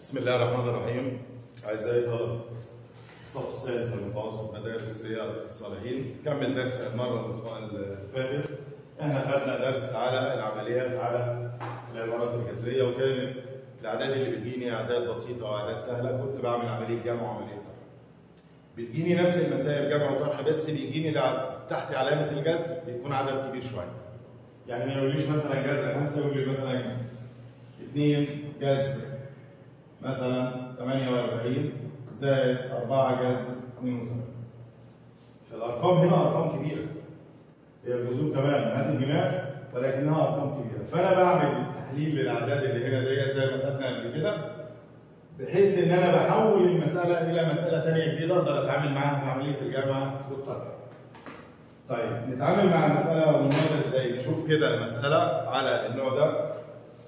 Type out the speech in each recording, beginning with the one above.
بسم الله الرحمن الرحيم أعزائي طلبة الصف السادس المتوسط مدارس رياض الصالحين كمل درس المرة اللقاء الفاتت احنا خدنا درس على العمليات على العبارات الجذرية وكانت الأعداد اللي بتجيني أعداد بسيطة وأعداد سهلة كنت بعمل عملية جمع وعملية طرح بتجيني نفس المسائل جمع وطرح بس بيجيني لع- تحت علامة الجذر بيكون عدد كبير شوية يعني ما يقوليش مثلا جذر خمسة يقول لي مثلا 2 جذر مثلا 48 زائد 4 جذر 72 فالارقام هنا ارقام كبيره هي الجذور تمام هات الجماع ولكنها ارقام كبيره فانا بعمل تحليل للاعداد اللي هنا ديت زي ما خدنا قبل كده بحيث ان انا بحول المساله الى مساله ثانيه جديده اقدر اتعامل معاها في عمليه الجمع والطرح. طيب نتعامل مع المساله والنوع ده ازاي؟ نشوف كده المساله على النوع ده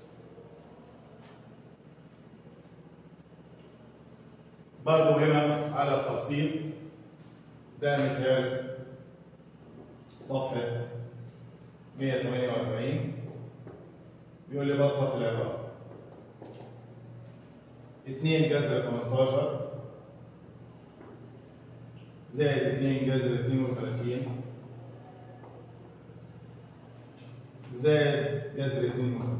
برضه هنا على التفصيل ده مثال صفحة 148 بيقول لي بسط العبارة 2 جذر 18 زائد 2 جذر 32 زائد جذر 72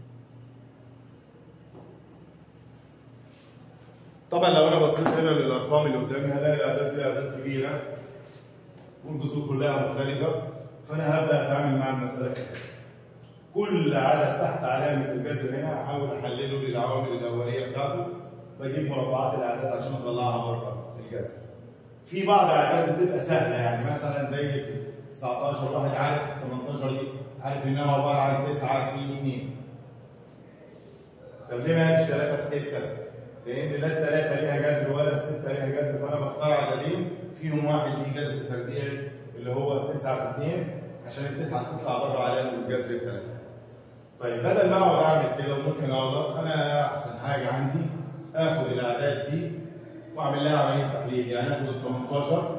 طبعا لو انا بصيت هنا للارقام اللي قدامي هلاقي الاعداد دي اعداد كبيره والجذور كلها مختلفه فانا هبدا اتعامل مع المساله كده كل عدد تحت علامه الجذر هنا احاول احلله للعوامل الاوليه بتاعته بجيب مربعات الاعداد عشان اطلعها بره الجذر في بعض اعداد بتبقى سهله يعني مثلا زي 19 واحد عارف 18 دي عارف انها عباره عن 9 في 2 طب ليه ما قالش 3 في 6 لان لا الثلاثه ليها جذر ولا السته ليها جذر فانا بختار عددين فيهم واحد ليه جذر تربيعي اللي هو 9 في 2 عشان التسعه تطلع بره علامه الجذر الثلاثه. طيب بدل ما اقعد اعمل كده وممكن اغلط انا احسن حاجه عندي اخد الاعداد دي واعمل لها عمليه تحليل يعني اخد ال 18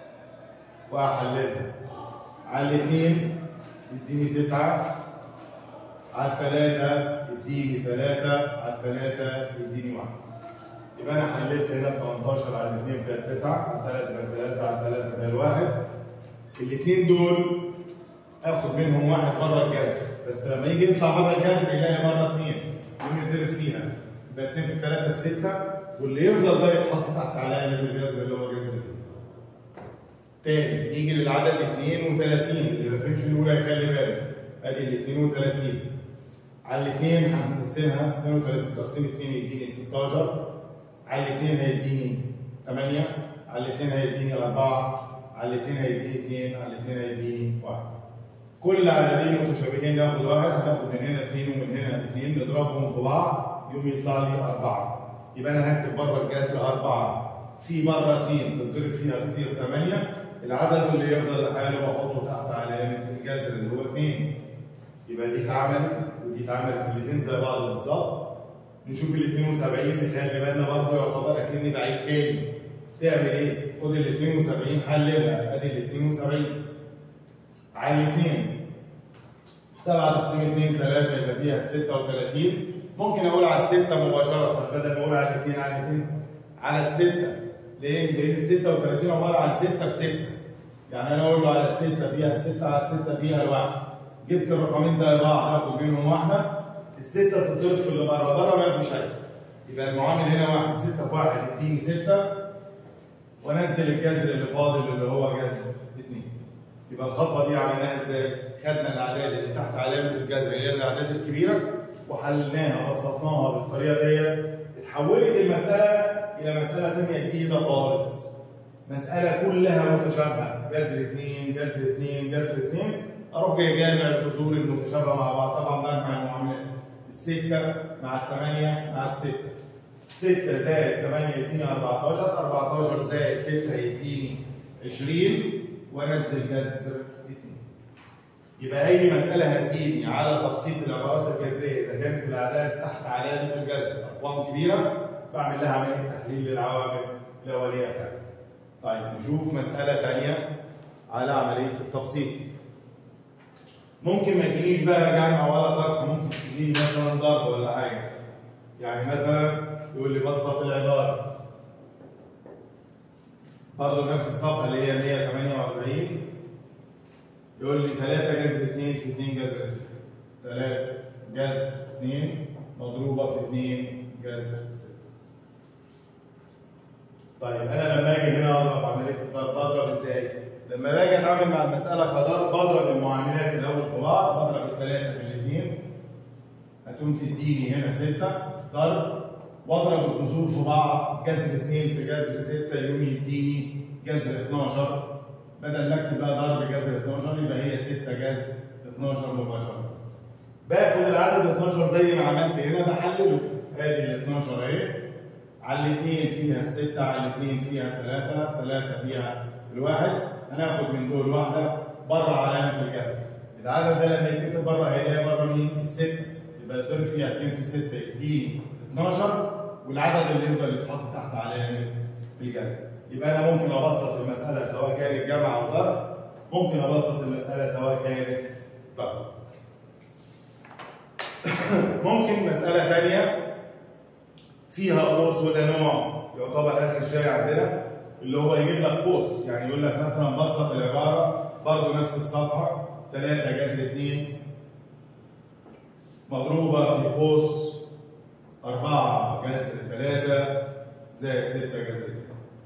واحللها على الاثنين يديني 9 على الثلاثه يديني 3 على الثلاثه يديني 1 يبقى انا حللت هنا 18 على 2 فيها 9 على 3 فيها 3 على 3 فيها 1 الاثنين دول اخد منهم واحد بره الجذر بس لما يجي يطلع بره الجذر يلاقي بره 2 يقوم يضرب فيها يبقى 2 في 3 في 6 واللي يفضل ده يتحط تحت علامه الجذر اللي هو جذر 2 تاني نيجي للعدد 32 اللي ما فهمش الاولى يخلي باله ادي ال 32 على الاثنين هنقسمها 32 تقسيم 2 يديني 16 على الاثنين هيديني 8 على الاثنين هيديني 4 على الاثنين هيديني 2 على الاثنين هيديني 1 كل عددين متشابهين ناخد واحد هناخد من هنا 2 ومن هنا 2 نضربهم في بعض يقوم يطلع لي 4 يبقى انا هكتب بره الجذر 4 في بره 2 تضرب فيها تصير 8 العدد اللي يفضل لحاله بحطه تحت علامه الجذر اللي هو 2 يبقى دي اتعملت ودي اتعملت الاثنين زي بعض بالظبط نشوف ال 72 نخلي بالنا برضه يعتبر اكني بعيد تاني تعمل ايه؟ خد ال 72 حللها ادي ال 72 على الاثنين 7 تقسيم 2 3 يبقى فيها 36 ممكن اقول على الستة مباشرة بدل ما اقول على الاثنين على الاثنين على الستة ليه؟ لأن ال 36 عبارة عن 6 في 6 يعني انا اقول له على الستة فيها الستة على الستة فيها الواحد جبت الرقمين زي بعض هاخد منهم واحدة الستة تضرب في اللي بره بره ما فيش حاجة يبقى المعامل هنا واحد ستة في واحد يديني ستة وانزل الجذر اللي فاضل اللي هو جذر اثنين يبقى الخطوة دي عملناها ازاي؟ خدنا الأعداد اللي تحت علامة الجذر اللي هي الأعداد الكبيرة وحللناها بسطناها بالطريقة ديت اتحولت المسألة إلى مسألة ثانية جديدة خالص مسألة كلها متشابهة جذر اثنين جذر اثنين جذر اثنين اروح جاي جامع الجذور المتشابهه مع بعض طبعا بجمع المعاملات الستة مع الثمانية مع الستة 6 زائد 8 يديني 14 14 زائد 6 يديني 20 وانزل جذر 2 يبقى اي مساله هتجيني على تبسيط العبارات الجذريه اذا كانت الاعداد تحت علامه الجذر ارقام كبيره بعمل لها عمليه تحليل للعوامل الاوليه بتاعتي طيب نشوف مساله ثانيه على عمليه التبسيط ممكن ما تجيليش بقى جمع ولا طرح ممكن تجيلي مثلا ضرب ولا حاجه يعني مثلا يقول لي بسط العباره برضه نفس الصفحه اللي هي 148 يقول لي 3 جذر 2 في 2 جذر 6 3 جذر 2 مضروبه في 2 جذر 6 طيب انا لما اجي هنا اضرب عمليه الضرب بضرب ازاي؟ لما باجي اتعامل مع المساله كضرب بضرب المعاملات الاول في بعض بضرب الثلاثه في الاثنين هتقوم تديني هنا 6 ضرب واضرب الجذور في بعض جذر 2 في جذر 6 يقوم يديني جذر 12 بدل ما اكتب بقى ضرب جذر 12 يبقى هي 6 جذر 12 مباشره باخد العدد 12 زي ما عملت هنا بحلله ادي ال 12 اهي على الاثنين فيها الستة على الاثنين فيها ثلاثة ثلاثة فيها الواحد هناخد من دول واحدة بره علامة الجذر العدد ده لما يتكتب بره هيلاقي بره مين؟ الستة يبقى يضرب فيها 2 في 6 يديني 12 والعدد اللي يفضل يتحط تحت علامة الجذر يبقى انا ممكن ابسط المسألة سواء كانت جمع او ضرب ممكن ابسط المسألة سواء كانت ضرب ممكن مسألة ثانية فيها قوس وده نوع يعتبر اخر شيء عندنا اللي هو يجيب لك قوس يعني يقول لك مثلا بسط العباره برضه نفس الصفحه 3 جذر 2 مضروبه في قوس 4 جذر 3 زائد 6 جذر 2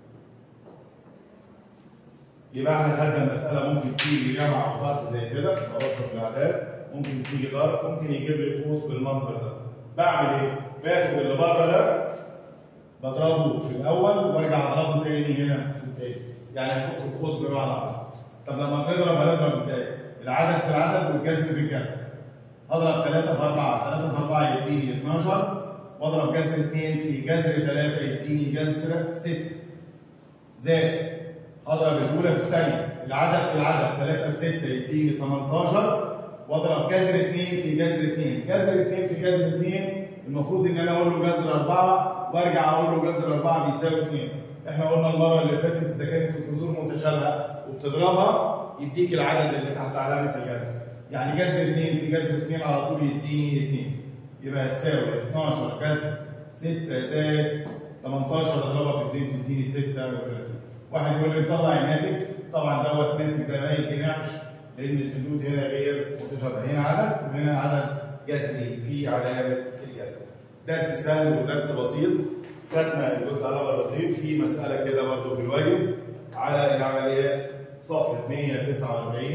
يبقى احنا خدنا المساله ممكن تيجي جمع او ضرب زي كده ببسط الاعداد ممكن تيجي ضرب ممكن يجيب لي قوس بالمنظر ده بعمل ايه؟ باخد اللي بره ده بضربه في الاول وارجع اضربه تاني هنا في التاني يعني هفك القوس بمعنى اصح طب لما بنضرب هنضرب ازاي؟ العدد في العدد والجذر في الجذر اضرب 3 في 4 3 في 4 يديني 12 واضرب جذر 2 في جذر 3 يديني جذر 6 زائد اضرب الاولى في الثانيه العدد في العدد 3 في 6 يديني 18 واضرب جذر 2 في جذر 2 جذر 2 في جذر 2 المفروض ان انا اقول له جذر 4 وارجع اقول له جذر 4 بيساوي 2 احنا قلنا المره اللي فاتت اذا كانت الجذور متشابهه وبتضربها يديك العدد اللي تحت علامه الجذر يعني جذر 2 في جذر 2 على طول يديني 2 يبقى هتساوي 12 جذر 6 زائد 18 اضربها في 2 تديني 36 واحد يقول لي طلع الناتج طبعا دوت ناتج ده ما يتجمعش لان الحدود هنا غير متشابهه هنا عدد وهنا عدد جذري في علامه الجذر درس سهل ودرس بسيط خدنا الجزء على مرتين في مساله كده برضه في الواجب على العمليات صفحه 149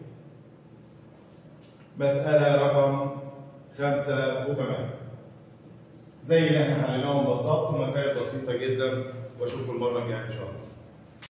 مساله رقم 85 زي اللي احنا حليناهم بالظبط ومسائل بسيطه جدا واشوفكم المره الجايه ان شاء الله